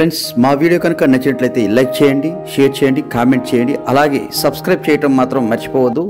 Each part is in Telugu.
ఫ్రెండ్స్ మా వీడియో కనుక నచ్చినట్లయితే లైక్ చేయండి షేర్ చేయండి కామెంట్ చేయండి అలాగే సబ్స్క్రైబ్ చేయటం మాత్రం మర్చిపోవద్దు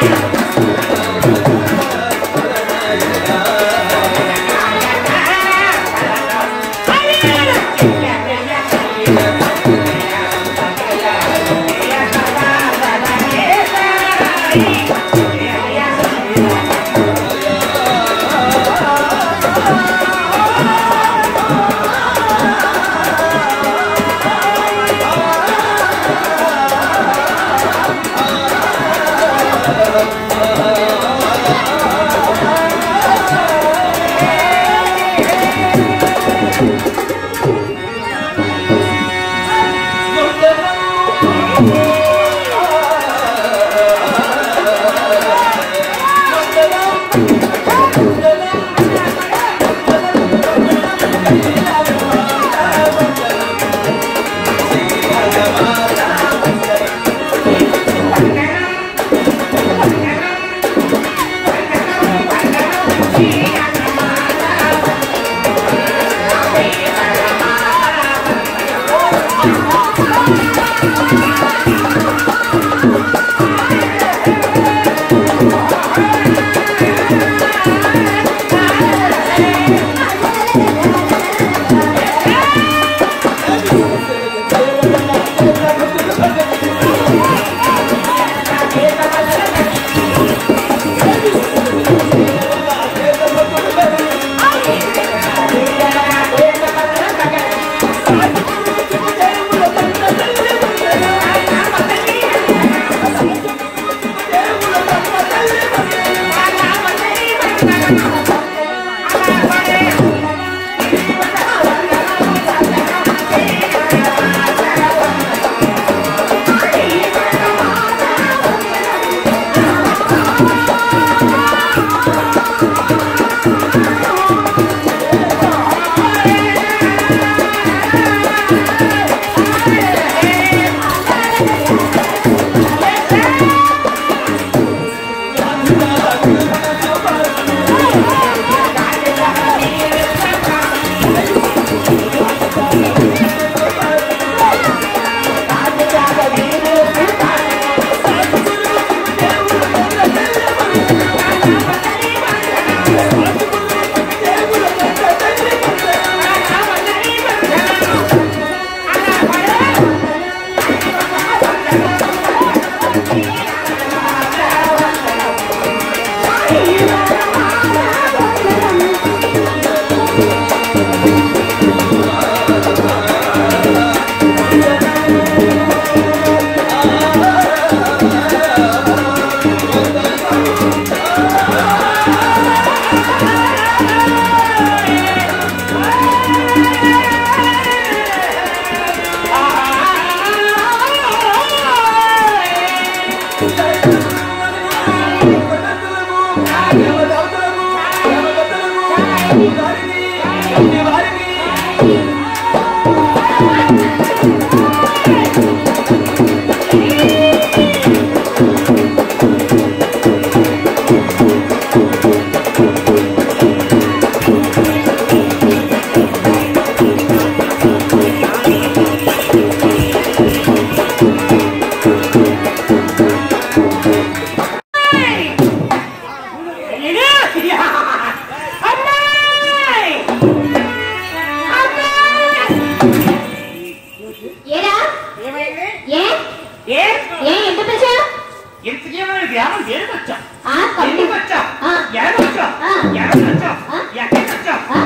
ఏరా ఏమైంది ఏ ఏ ఏ ఎంత పిలిచావు ఇంతకేమైనా గ్రామం దేనికి వచ్చాం ఆ కమ్మి ఎందుకు వచ్చాం ఆ. ఎక్కడికి వచ్చాం ఆ. ఎక్కడికి వచ్చాం ఆ. ఎక్కడికి వచ్చాం ఆ?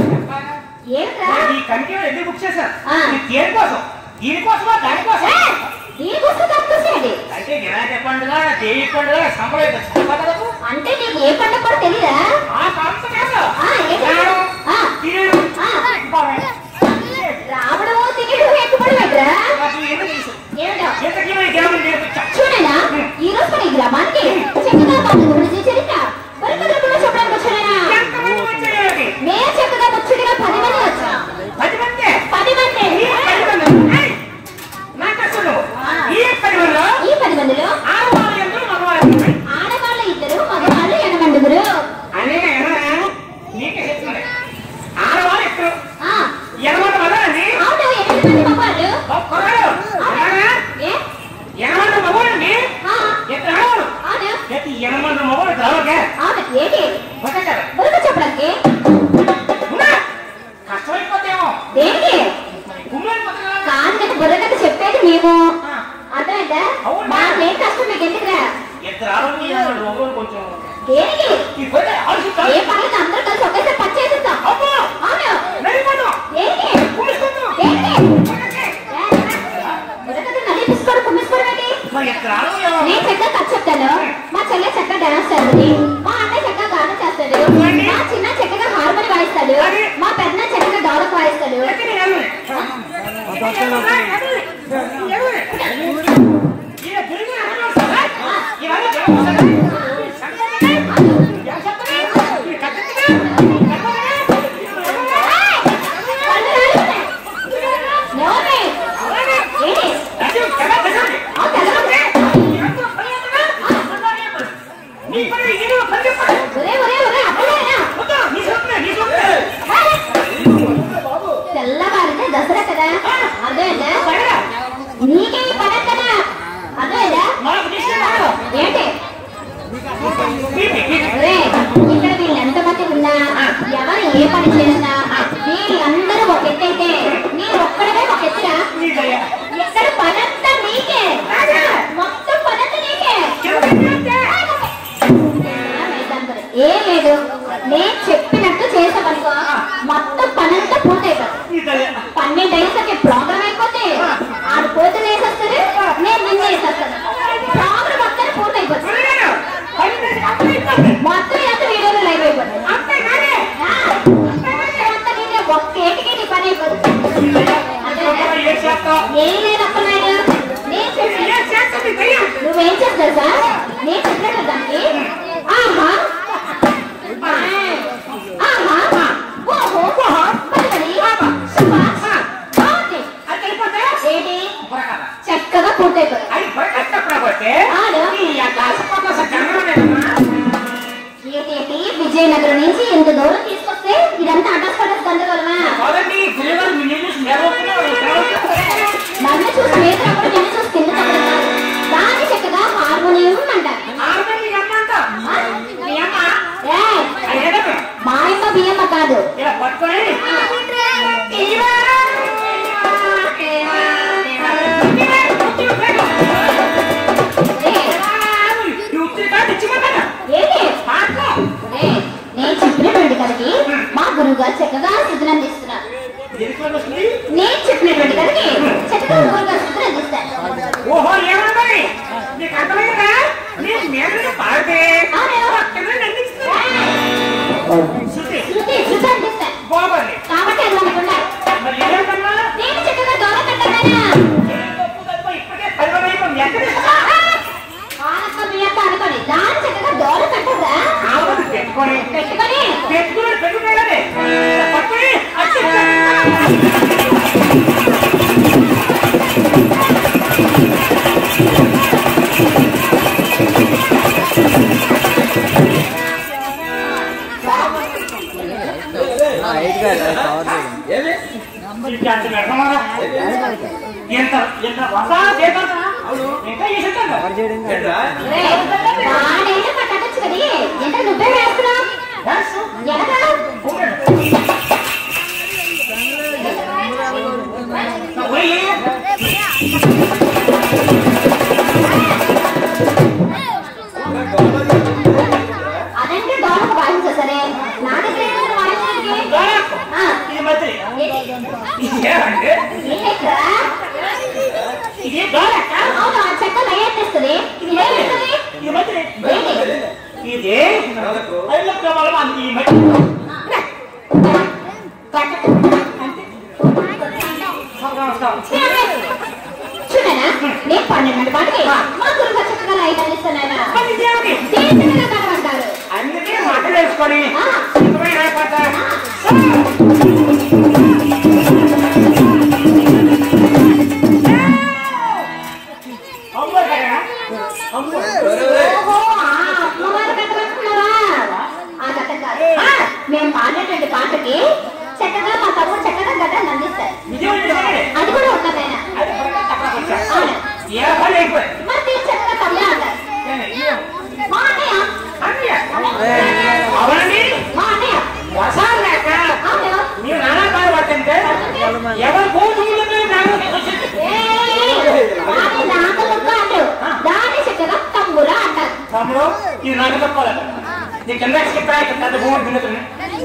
ఏంట్రా ఈ కమిటీ ఎందుకు బుక్ చేశారు ఆ. ఇది దేనికోసం దీనికోసమా దానికోసం ఏ, దీనికోసం తప్పుకొచ్చాడు అయితే వినాయక పండుగ దేవి పండుగ సంబరం సంపదలకు అంటే నీకు ఏ పండుగ కూడా తెలీదా ఆ కాంస కాదు ఆ, ఏంటి? రావడం, ఆ. తినడం, ఆ. పోవడం. రావడము తినడు ఎక్కుపడి పెట్టరా నాకు ఎందుకు తెలుసు ఏమిటో ఇంతకేమైనా గ్రామం దేనికి వచ్చాం చూడనా ఈ రోజు మన ఈ గ్రామానికి చక్కగా పాపం గురించి చరిత్ర వరకథలు కూడా చెప్పడానికి వచ్చాడనా ఎంతమంది వచ్చారు మేము చక్కగా ముచ్చటగా పది మంది వచ్చాం పది మంది పది మంది ఈ పది మంది ఏయ్! నాకు అసలు ఈ పది మందిలో ఈ పది మందిలో ఆడవాళ్ళు ఎందరో మగవాళ్ళు ఎందరో? ఆడవాళ్ళు ఇద్దరు మగవాళ్ళు ఎనమండుగురు అనే ఎనరా? నీకే చెప్తుంది ఆడవాళ్ళు ఎప్పుడు ఆ, ఎనమంది మగవాళ్ళండి అవును ఎనిమిది మంది మగవాళ్ళు ఒక్కరు ఎనరా? ఏ ఎనమంది మగవాళ్ళండి ఆ, ఇద్దరు ఆడవాళ్ళు అవును ఇద్దరు ఎనమంది మొగలు రావకే అవును ఏంటి ఒకటారు బురద చెప్పడానికి ఉన్నా కష్టమైపోతేమో దేనికి కుమ్మైపోతున్నా కాదు కదా బుర్రకథ చెప్పేది మేము ఆ. అర్థమైందా అవునా? మాకేం కష్టం మీకు ఎందుకురా ఇద్దరు ఆరోగ్యం రోగులు కొంచెం దేనికి ఈ పోతే ఆలోచిస్తాను ఏ పర్లేదు అందరూ కలిసి ఒకేసారి పని చేసేద్దాం అమ్మో అవును నడిపోతాం దేనికి కుమ్మిస్తున్నాం దేనికి బుర్రకథ నడిపిసుకోరు కుమ్మిసుకోరు ఏంటి మరి ఇద్దరు ఆరోగ్యం నేను చక్కగా కథ చెప్తాను మా చెల్లె చక్కగా డాన్స్ చేస్తుంది మా అన్నయ్య చక్కగా గానం చేస్తాడు మా చిన్న చక్కగా హార్మోని వాయిస్తాడు మా పెద్ద చక్కగా డోలక్ వాయిస్తాడు నోరే ఏంటి ఆ తెల్లవారు ఒరే ఒరే ఒరే అప్పుడేనా తెల్లవారితే దసరా కదా అర్థమైందా నీకే ఈ పని కదా అర్థమైందా ఏంటి ఒరే ఇక్కడ వీళ్ళు ఎంతమంది ఉన్నా ఎవరు ఏ పని చేసినా వీళ్ళందరూ ఒక ఎత్తైతే నేను ఒక్కడమే ఒక ఎత్తురా ఎక్కడ పనంతా నీకే మొత్తం పనంతా నీకే ఏం లేదు నేను చెప్పినట్టు చేసామనుకో మొత్తం పనంతా పూర్తయిపోతుంది పన్నెండు అయ్యేసరికి ప్రోగ్రామ్ అయిపోతే ఆడు పోతే వేసేస్తాడు నేను నిన్న వేసేస్తాను ప్రోగ్రామ్ మొత్తం పూర్తయిపోతుంది మొత్తం ఎంత వీడియోలో లైవ్ అయిపోతుంది ఆ, మొత్తం అంతా నీదే. ఒక్క ఏటికి నీ పని అయిపోతుంది అర్థమైందా? ఏం లేదు అప్పనాయుడు నేను చెప్పిన నువ్వేం చేస్తావు సార్ నేను చెప్పినట్టు దానికి ఆహా ఆహా ఓహో బలబలి శుభాష్ బాగుంది. ఏంటి చక్కగా పూర్తయిపోతుంది ఆడు ఏంటి విజయనగరం నుంచి ఇంత దూరం తీసుకొస్తే ఇదంతా అడ్రస్ పడ్డస్ గందరగోళమా నన్ను చూసి మీద అప్పుడు నిన్ను చూసి కింద తగ్గదా దాన్ని చక్కగా హార్మోనియం అంటారు ఏయ్, మా అమ్మ బియ్యమ్మ కాదు ఇలా పట్టుకొని ఏయ్, ఏంటి ఏయ్, నేను చెప్పినటువంటి కథకి మా గురువు గారు చక్కగా శుద్ధి అందిస్తున్నారు నేను చెప్పినటువంటి కథకి చక్కగా గురువు గారు శుద్ధి అందిస్తారు ఓహో ఏమన్నాయి నీకు అర్థమైందా నేను నేను పాడితే అవును. పక్కన నన్నిస్తున్నా. శృతి శృతి శుద్ధి అందిస్తారు బాగుంది కాబట్టి అది మనకు ఉండాలి మరి ఏమంటున్నా నేను చక్కగా దూరం కట్టానా ఏం తప్పు తప్పు ఇప్పటికే పదివేలు అయిపోయింది ఎక్కడ ఆనక్క బియ్యక్క అనుకోని దాన్ని చక్కగా దూరం కట్టదా ఆవును పెట్టుకొని పెట్టుకొని పెట్టుకుని పెట్టుకునే పట్టుకుని అచ్చి ఇట్లాంటి పెడతామా? ఎంత ఎంత వసా చేద్దాం ఇంకా చేసేద్దాం రే, వాడేదో పట్టకొచ్చు కది ఎంత నువ్వే వేస్తున్నావు ఎనక అదంటే దోమకు వాయించు సరే నా దగ్గర ఏమైనా వాయించడానికి ఆ, ఇది మధ్య ఇది ఏమంటే ఏంటెక్కడ? ఇది దోరక్క అవును ఆ చెక్క లయ్యేస్తుంది ఇది ఏమిస్తుంది ఇది మధ్య ఏంటి ఇది ఐదు వల్ల ఈ మధ్య చూడనా నేను పన్నెండు పాటికి మా గురువు చక్కగా లైట్ అందిస్తున్నాను మరి ఇదేమిటి? దేని చక్కగా కనబడతారు అందుకే మటలు వేసుకొని సిద్ధమైన అయిపోతా అమ్మో కదా అమ్మో ఓహో ఆ అమ్మవారు కట్టబడుతున్నావా ఆ కథ కాదు మేము పాడేటువంటి పాటకి చక్కగా మా తమ్ముడు చక్కగా గడ్డలు అందిస్తారు నిజమే నిజమే అది కూడా ఉన్నదైనా అది పక్కన తప్పకొచ్చా అవును ఏ పని అయిపోయి మరి అవునండి మా అన్నయ్య వర్షాలు లేక అవును మీరు నానా బాధపడుతుంటే ఎవరు పోతుందో నాకు ఏయ్, వాడి నాగలు కాదు దాని చక్కగా తంబురా అంటారు తమ్ముడు ఇది నాకు తప్పాలి నీ కింద చెప్పరా ఇక్కడ పెద్ద భూమి దున్నుతుంది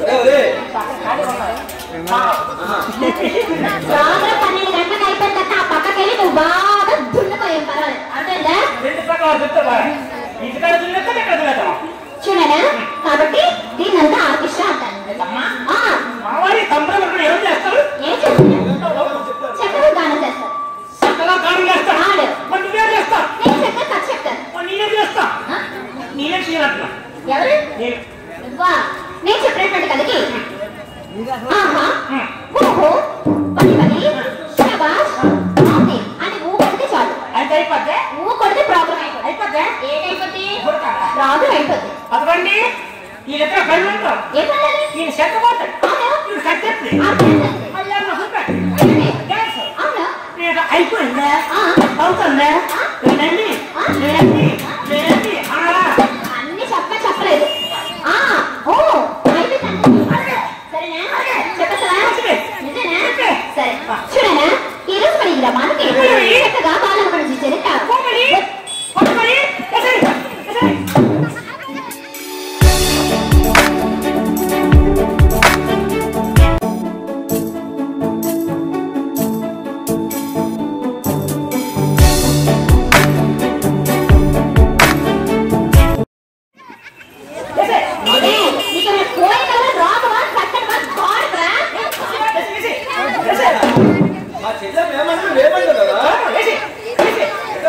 రాత్రి పన్నెండు గంటలకు అయిపోయిందట ఆ పక్కకెళ్ళి నువ్వు బాగా దున్నుకోయం పర్వాలేదు అర్థమైందా రెండు పక్కల దుత్తా బాగా ఇంటికాడ దున్నుతా ఇక్కడ దున్నుతాం చూడనా కాబట్టి దీన్నంతా ఆర్కెస్ట్రా అంటారు అమ్మా ఆ, మా వారి తమ్ముడు ఇప్పుడు ఏం చేస్తారు ఏం చేస్తున్నారు చక్కగా గానం చేస్తారు చక్కగా కారం చేస్తా ఆడు. మరి నువ్వేం చేస్తా నేను చక్కగా కథ చెప్తాను మరి నేనేం చేస్తా ఆ? నేనేం చేయాలంటున్నా ఎవరు నేను నువ్వా నేను చెప్పినటువంటి కథకి ఆహా హ్మ్. ఓహో పని పని శబాష్ బాగుంది అని ఊ కొడితే చాలు అయితే అయిపోద్ది ఊ కొడితే ప్రాబ్లం అయిపోతుంది అయిపోద్ది ఏటైపోద్ది కొడతాడా? ప్రాబ్లం అయిపోద్ది అదిగోండి ఈ దగ్గర కళ్ళు ఉంటాం ఏం పర్లేదు ఈయన చెత్త పోతాడు అవును ఈయన కట్టెత్తి అర్థం అవుతుంది. మళ్ళీ అన్న చూపాడు ఏంటి? డాన్స్ అవునా నేను అయిపోయిందా ఆ. అవుతుందా నేనండి నేనండి నేనండి అలా అన్ని చెప్ప చెప్పలేదు ఆ ఓ అయిపోయిందండి సరేనా చెప్పేస్తావా నిజేనా సరే చూడనా ఈ రోజు మన ఈ గ్రామానికి చక్కగా బాలల గురించి చరిత్ర కోమలి పట్టుకొని ఎసరి ఎసరి ఎసరి అదే, నీకు ఏమైనా కోరికలు, రోగమా, కట్టడమా, కోరికరా? ఎసరి ఎసరి మా చెల్లె ఏమన్నా లేమంటారా ఎసరి ఎసరి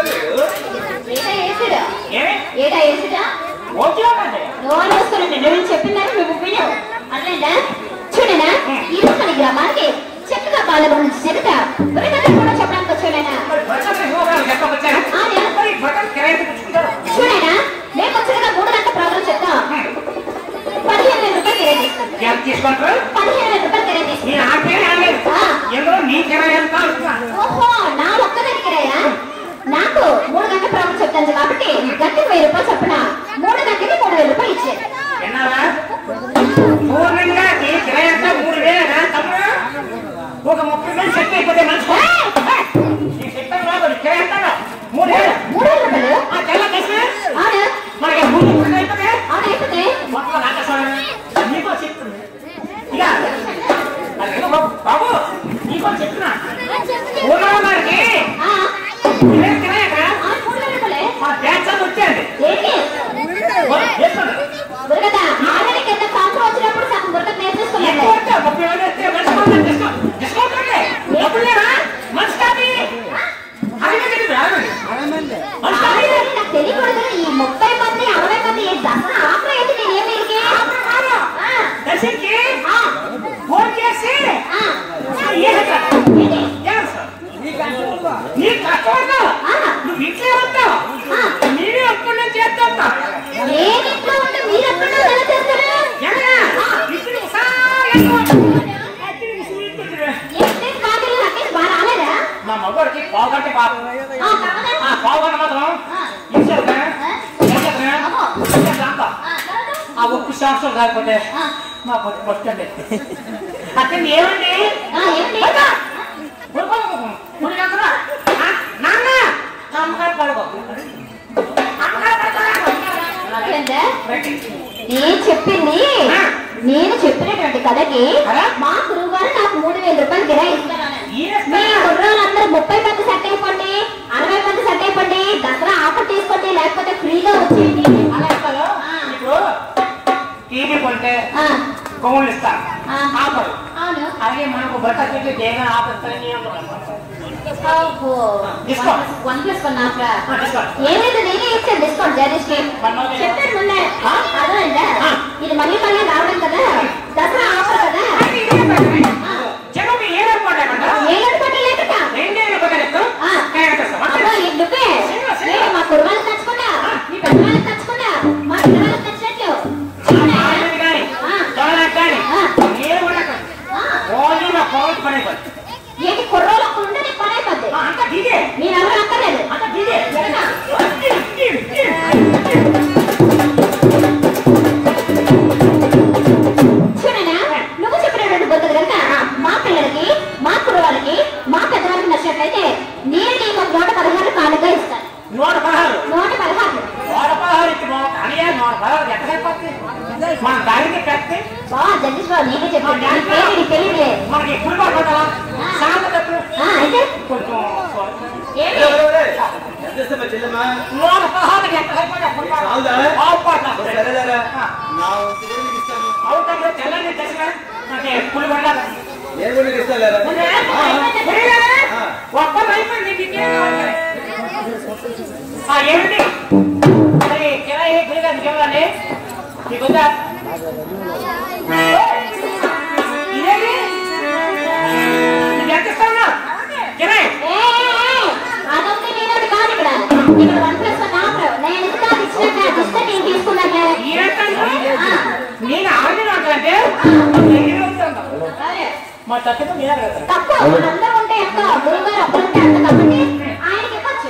ఏటా ఏసుడా? ఏమి ఏటా ఏసుడా? ఓకే ఉందండి నోరు మూసుకోనండి. నేను చెప్పినాను నువ్వు వినవు. అర్థమైందా? చూడనా ఈ రోజు మన గ్రామానికి చక్కగా బాల గురించి చెబుతా వినగానే కూడా చెప్పడానికి వచ్చానైనా మరి బట్టలు శుభ్రంగా చెప్పకొచ్చాను ఆ, నేను- మరి బట్టలు కిరాయి తెచ్చుకుంటారు చూడనా మేము వచ్చగా మూడు గంటల ప్రోగ్రాం చెప్తా పదిహేను వేల రూపాయలు కిరాయి తీసుకుంటాం ఎంత తీసుకుంటారు పదిహేను వేల రూపాయలు కిరాయి తీసుకుంటాం నేను ఆ పేరు అనలేదు ఆ. ఎందులో నీ కిరాయి ఎంత అంటున్నా ఓహో నా ఒక్కదాని కిరాయా నాకు మూడు గంటల ప్రోగ్రాం చెప్తాను కాబట్టి గంటకు వెయ్యి రూపాయలు చొప్పున మూడు గంటలకి మూడు వేల రూపాయలు ఇచ్చేది విన్నావా పూర్ణంగా నీ కిరాయి ఎంత మూడు వేలేనా తమ్ముడు ఒక ముప్పై వేలు సెట్ అయిపోతే మంచి నీ చెప్పాను రాదు కిరాయి ఎంత మూడు వేలు మూడు వేల రూపాయలు ఆ తెల్ల కసి అవును మనకి మూడు ముప్పై అయిపోతే అవును అయిపోతే మొత్తం నాకేశ్వరం నీకో చెప్తుంది ఇక అదేదో బాబు బాబు నీకో చెప్తున్నా ఊళ్ళో మనకి ఆ, ఇదే కిరాయక ఆ, మూడు వేల రూపాయలే మా డ్యాన్స్ అది వచ్చేది ఏంటి చేస్తుంది బురగద ఆల్రెడీ కింద సంవత్సరం వచ్చినప్పుడు సగం బురగ నేర్చేసుకున్నాను ఎక్కువ వస్తే ముప్పై వేలు వస్తే మంచి డిస్కౌంట్ డిస్కౌంట్ అంటే ఎప్పుడు లేవా మంచి కాపీ అది తెలియదు మంచి కాపీ నాకు తెలియకూడదు ఈ ముప్పై మంది అరవై మంది ఈ దసరా ఆఫర్ ఏంటి నేను ఏమి ఇరికి? ఆ, దర్శన్కి ఆ, ఫోన్ చేసి ఆ, ఏ హెచ్చ? ఏంటి? డ్యాన్స్ నీ కష్టపడతా ఆ, నువ్వు ఇంట్లో ఉంటావు నేనే అప్పటి నుంచి చేస్తా నేను ఇంట్లో ఉంటే మీరు ఎక్కడ ఎలా చేస్తారు ఇప్పుడు ఒకసారి ఏంటి బాగా నాకేసి బాగా రాలేదా మా మగవాడికి పావుగంటే బాబు ఆ, తర్వాత? ఆ పావుగంట మాత్రం ఆ, ఇచ్చేద్దా ఆ, ఇచ్చేద్దా అమ్మో. ఇచ్చేద్దా అంత ఆ, తర్వాత? ఆ ఒక్క సంవత్సరం కాకపోతే ఆ, మా పొట్టు పొట్టండి అక్కడ ఏమండి ఆ, ఏంటి? అబ్బా! ఊరుకో, ఊరుకో. ఊరికే అందరూ. ఆ, నాన్న అమ్మగారు పడుకో అమ్మగారు పడుకో. ఏంటా? రైట్. నేను చెప్పింది నేను చెప్పినటువంటి కథకి అలా? మా గురువు గారు నాకు మూడు వేల రూపాయలు కిరాయి ఇస్తారని ఈయన మీ ఇస్తాడా? కుర్రోళ్ళందరూ ముప్పై మంది సెట్ అయిపోండి అరవై మంది సెట్ అయిపోండి దసరా ఆఫర్ తీసుకోండి లేకపోతే ఫ్రీగా వచ్చేయండి అలా ఇస్తాడు. ఇప్పుడు టీవీ కొంటే ఆ, కొమ్ములు ఇస్తా ఆ. ఆఫర్ అవును అలాగే మనకు బట్ట పెట్టి దేగా ఆపిస్తారని అనుకున్నాను ఓహో Discount. One plus one offer ఆ, డిస్కౌంట్. ఏమైతే నేనే ఇచ్చాను డిస్కౌంట్ జర్నీస్కి One more. చెప్పాను ముందే ఆ? అదేంటా ఆ. ఇది మళ్ళీ మళ్ళీ రావడం కదా దసరా ఆఫర్ కదా అది ఇదే పని. ఆ. చెప్పు మీ ఏం ఏర్పాటు ఏమంటా? ఏడు పట్టు లేకట రెండే రూపాయలు ఇస్తాం. ఆ. నేను ఇస్తాం. అబ్బా, ఈ నువ్వే సరే, సరే. నేను మా కుర్రవాళ్ళకి తెచ్చుకున్నా మీ పెద్దవాళ్ళకి తెచ్చుకున్నా మా పిల్లవాళ్ళకి తెచ్చినట్లు అవునా? ఆడది కానీ, ఆ. దొరలకు కానీ, ఆ. ఏ ఉండకు. ఆ. రోజు నా పవన్ పని అయిపోద్ది. ఏంటి కుర్రోళ్ళు ఒక్కరు ఉంటే నీకు పని అయిపోద్ది ఆ, అంతా దిగే నేను ఎవరు అక్కర్లేదు అంతా దిగే ఎక్కడా? దిగే, దిగే, దిగే. బరాబర్ ఎక్కడ సరిపోతుంది మన దానికి పెట్టి బా జగదీష్ బాబు నీకే చెప్పాను నీకు తెలియదు తెలియదులే మనకి ఇప్పుడు పడుతుందా సామెత ఎప్పుడు ఆ, అయితే కొంచెం ఏంటి ఎంత ఇస్తే మా చెల్లెమ్మా లోన పదహారుకి ఎక్కడ సరిపోతే అప్పుడు పాడు. అవుదా? బాగు పాడు. సరేలేరా నా వంతు నేను మీకు ఇస్తాను అవుతాడు తెల్లని తెచ్చిన అంటే పులి పడాలి నేను కూడా మీకు ఇస్తాను లేరా ఒక్క అయిపోయింది నీకేం కావాలి ఆ, ఏమిటి మరి కిరాయి పులిగా నీకెవరాలి నీకుందా ఇదేంటి నీకు ఎంత ఇస్తావునా కిరాయి ఏ, ఏ, ఏ, అదొకటి నేనొకటి కాదు ఇక్కడ ఇక్కడ వన్ ప్లస్ వన్ ఆఫర్ నేను ఇస్తాను ఇచ్చినట్టు అది ఇస్తే నేను తీసుకున్నట్టే ఏంటంటే నేను ఆడిన అంటే సరే మా తప్పితో మీద తప్పు అందరూ ఉంటే ఎక్కువ గురుగారు ఒక్కరుంటే అంత కాబట్టి ఆయనకి ఇవ్వచ్చు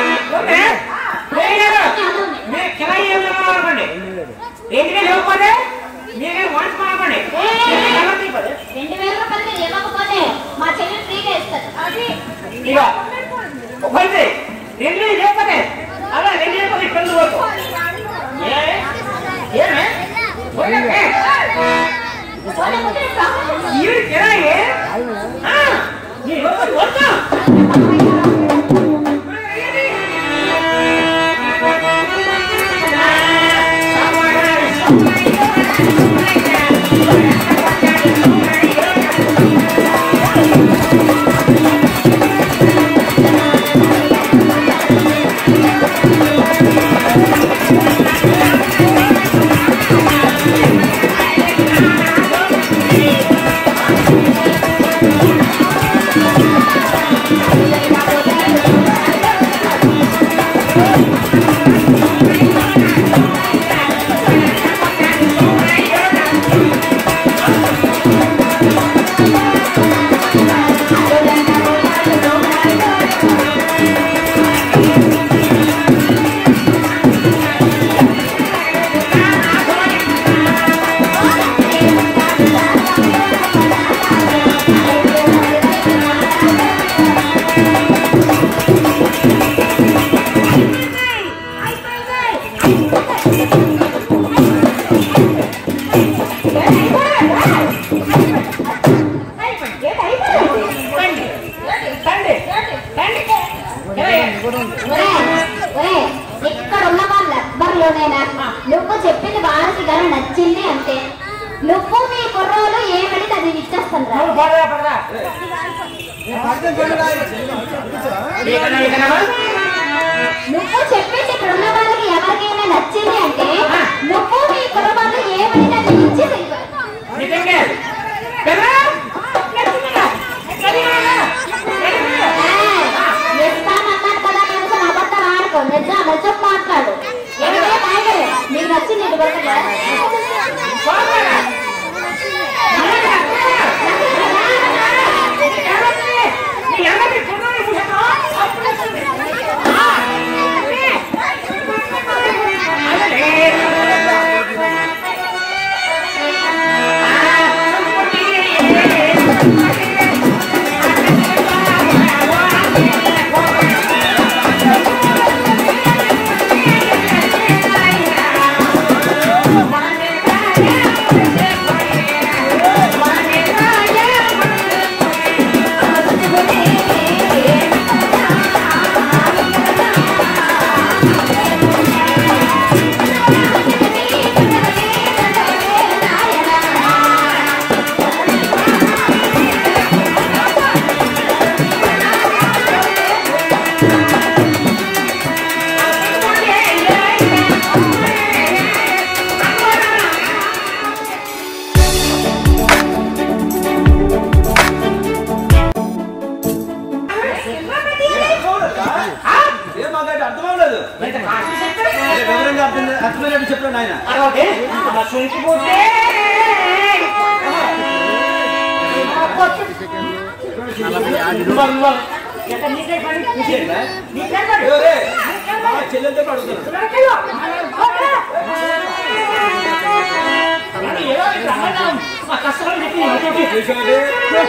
మీరు కిరాయి ఏం అనుకోండి ఏంటిగా లేకపోతే మీరే వాన్స్ అనుకోండి రెండు వేల రూపాయలు మీరు ఇవ్వకపోతే మా చెల్లి ఫ్రీగా ఇస్తారు అది ఇక ఒకటి రెండు లేకపోతే అలా రెండు లేకపోతే పెళ్ళి వరకు ఏ ఏమే పోయినాకే? పోనీ ముందు ప్రాబ్లం ఈ కిరాయి ఆ, నీ లోపల వద్దా ఇక్కడ ఉన్న వాళ్ళెవ్వరిలోనైనా నువ్వు చెప్పింది వారికి కానీ నచ్చింది అంటే నువ్వు మీ కుర్రోలు ఏమడితే అది ఇచ్చేస్తాను రా నువ్వు చెప్పింది ఇక్కడ ఉన్న వాళ్ళకి ఎవరికైనా నచ్చింది అంటే నువ్వు మీ కుర్రవాళ్ళు ఏమడితే అది ఇచ్చి ఇస్తానన్నాడు కదా కనుక అబద్ధం ఆడుకో నిజం నిజం మాట్లాడు ఏమే టైగర్ నీకు నచ్చింది ఇటు వరకు ఏం మాట్లాడి అర్థం అవ్వలేదు వివరంగా అర్థం అర్థమైనట్టు చెప్పాను నాయన ఎవరే? మా చెల్లెలతో అడుగుతాను చూసావండి?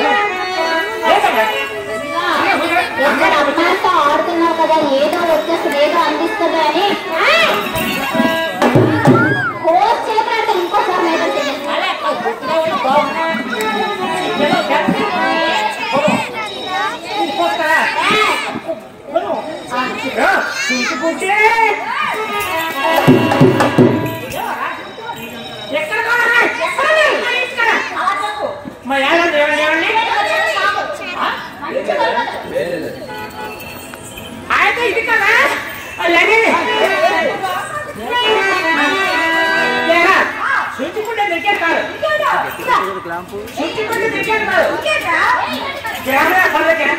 అందరు అమ్మాయిలతో ఆడుతున్నారు కదా ఏదో వచ్చేస్తుంది ఏదో అందిస్తుంది అని సుత్తి కొట్టి తెచ్చాను కాదు ఇంకేంట్రా? గ్రామీణ పల్లెకే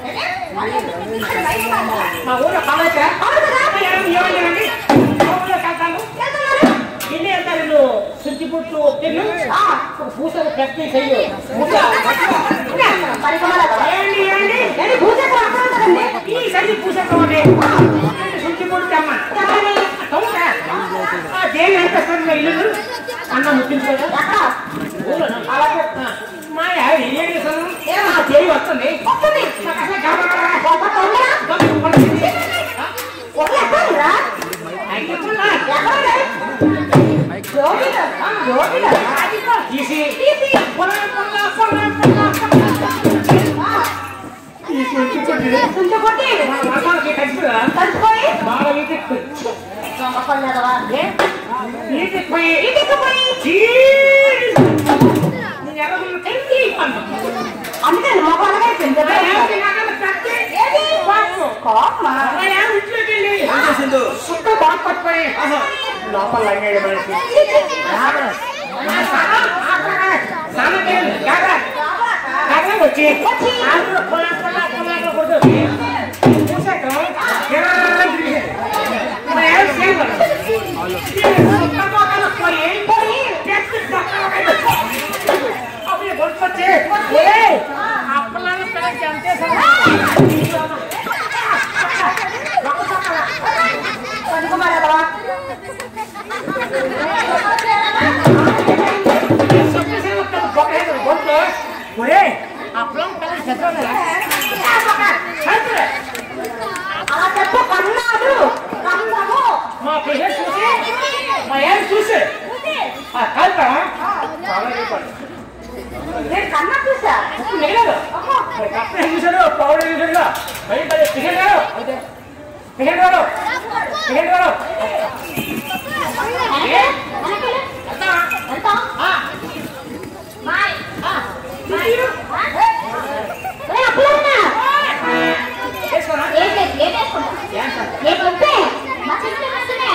మా ఊళ్ళో పల్లెకే అవును కదా? ఏమండి ఊళ్ళో కట్టాను వెళ్తున్నారు? ఇన్ని ఎంత వీళ్ళు సుత్తి పుట్టు తిన్ను పూసలు పెట్టి చెయ్యి పూస పరికమాల కదా. ఏంటి ఏంటి ఏంటి భూచక్రం అక్కడ ఉంటుందండి? ఈ సరి పూసకోండి సుత్తి పుట్టు తెమ్మ చెప్పండి. అవునా ఆ దేవి ఎంత సార్ ఇల్లు అన్న ముట్టించుకోదా ఎక్కడ? ఊళ్ళోనా? అలాగే. మా యావి ఏం చేశాను ఏమో ఆ దేవి వస్తుంది వస్తుంది. నాకు అసలు గబగబా ఒక తొమ్మిదా? గబగబా పడుతుంది. ఒక ఎక్కడ ఉందిరా? అయితే ఉన్నా. ఎక్కడ ఉంది? జోబీలో. ఆ, జోబీలో. అదిగో తీసి తీసి. పొల్ల, పొల్ల, పొల్ల, పొల్ల, పొల్ల. ఆ, తీసి ఉంచి కొట్టి. కొంచెం కొట్టి. మన వర్షాలకి కలిసిపోయా? కలిసిపోయి. బాగా వీటికి నమ్మకలేదవా? వీటికి పోయి ఇంటికి పోయి. చీజ్. నేను ఎర్రగున్న కంది పండు. అందుకే మొక్కలుగా అయిపోయింది. నా ఏమిటి నాకన్నా పెద్ద ఏది? కోపం. కోపమా? నా ఏమి ఇంట్లోకి వెళ్ళి ఏం చేసిందో సుట్టు బాగా పట్టుకొని లోపల లంగేది మనిషి నా స్నానం, ఆఖరా, స్నానం చేయాలి. జాగ్రత్త. జాగ్రత్త వచ్చి ఆకులు పొల, పొల, పొలాలు కొడుతుంది. చూసాక ఎర్రగా తిరిగేది. ఇప్పుడు ఏం చేయగలను? ఈ సుట్ట మోకాలు పోయి, చెట్టు పక్కన పెట్టి, అవి కొట్టుకొచ్చి, ఒరేయ్, అప్పలాలు పిల్లకి చంపేశారు. ఒక్క సొక్కల. పనికిమాలేదవా? అలా చెప్పు కన్నాడు కందము నేను కన్నా చూసా వెనకే, వెనకే. ఎంత? మాయ్. ఒరేయ్, అప్పులన్నా. ఏం లేదు, ఏం వేసుకుంటా? ఏం వద్దే? మా చెట్టు వస్తున్నా.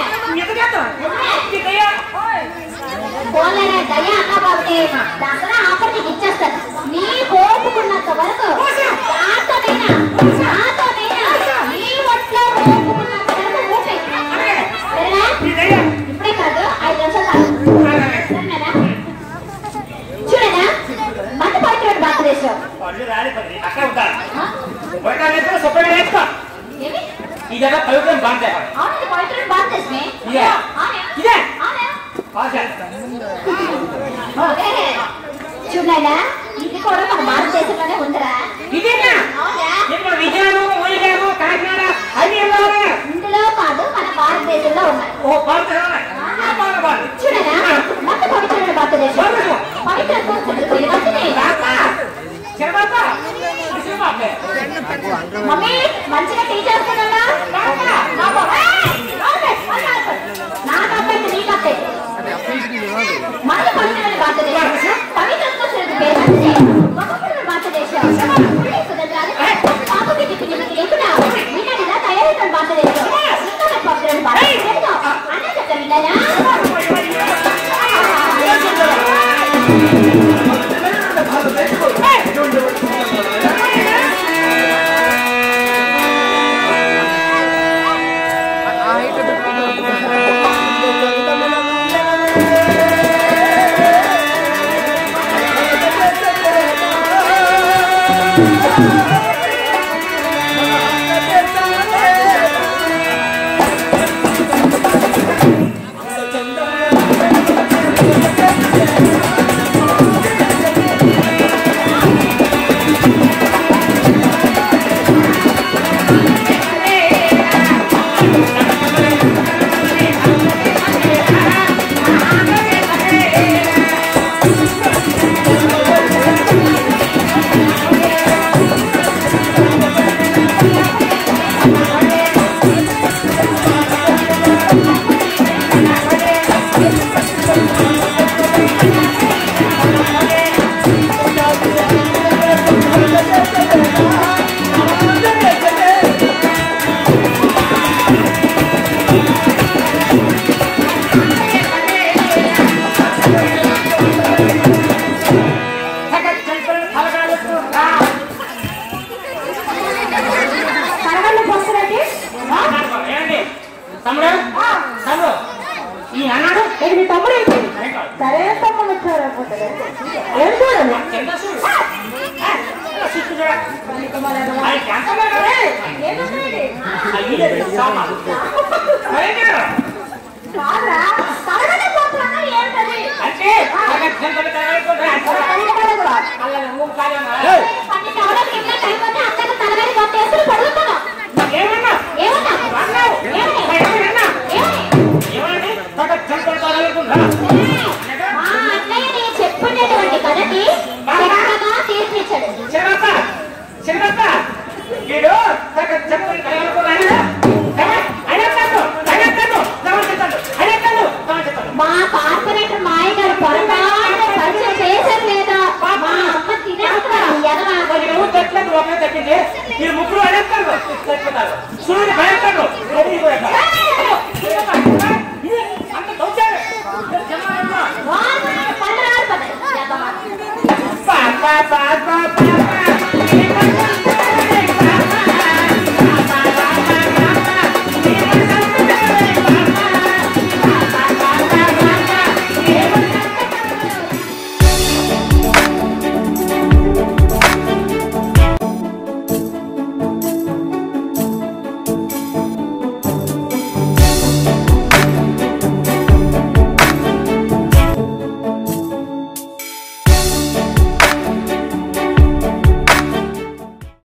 పోలేనే దయ్యా అన్నా బాబుకి దసరా ఆఫర్ నీకు ఇచ్చేస్తాను నీ ఓపుకున్నంత వరకు నాతోనైనా నాతోనైనా నీ ఒంట్లో ఓపుకున్నంత వరకు ఊపే సరేనా ఇప్పుడే కాదు ఐదు నిమిషాలు తాగు. సరేనా చూడనా మంట పట్టినట్టు భారతదేశం అక్కడ ఉంటారు సొప్పగా నేర్చుకో ఏమి ఇదేనా పవిత్రం బాగుంటాయి అవును పవిత్రుడు భారతదేశమే ఇదే? అవునే ఇదే? అవునే ఆశ చూడనా ఇది కూడా మన భారతదేశంలోనే ఉందిరా ఇదేనా అవునా ఇప్పుడు విజయము వైజాగు కాకినాడ అన్ని వెళ్ళాలి ఇందులో కాదు మన భారతదేశంలో ఉన్నాయి ఓ పవిత్రం చూడనా మంట పవిత్రుడు భారతదేశం పవిత్రత్వం తెలుగు వచ్చింది మమ్మీ మంచిగా టీ చేస్తున్నాడా నాకు అప్పైతే నీకు అప్పైతే మన పవిత్రుడు భారతదేశం పవిత్రత్వం తెలుగు పేరు మంచిది పవిత్రుడు భారతదేశం కుదరాలి పాపకి టిఫిన్ లేకుండా విన్నదిగా తయారైన భారతదేశం ఇంకా పవిత్రుడు భారతదేశం అన్న చెప్తా విన్నారా పడిపోతుంది ఏం చూడండి ఎంత చూడు సిక్కు చూడ అది క్యాన్సర్ కదా ఏమవుతుంది అయ్యే సామా మరేంటి కాదురా తలగనే పోతున్నా ఏంటది అంటే ఒక గంటల తరగతి అల్ల నువ్వు కాదన్నా పన్నెండు అవడానికి ఇంకా టైం ఉంటే అక్కడికి తలగని కొట్టేసి పడుతున్నాం ఏమన్నా ఏమన్నా అన్నావు ఏమని? ఏమన్నా ఏమని? ఏమని ఒక గంటల తరగతి మా అన్నయ్య నేను చెప్పుండేటువంటి కథని చక్కగా తీర్చిచ్చాడు చిరత చిరత వీడు తగ్గ చెప్పని కలగలుకున్నాడు అడగతాడు అడగతాడు గమనిస్తాడు అడగతాడు గమనిస్తాడు మా కార్పొరేటర్ మాయ గారు పొరపాటున పరిచయం చేశారు లేదా మా అమ్మ తినేస్తున్నారు ఎదవా మరి నువ్వు తట్లకు ఒకే తగ్గింది మీరు ముగ్గురు అడగతారు తట్టుతారు సూర్యుడు భయపడు రెడీ కూడా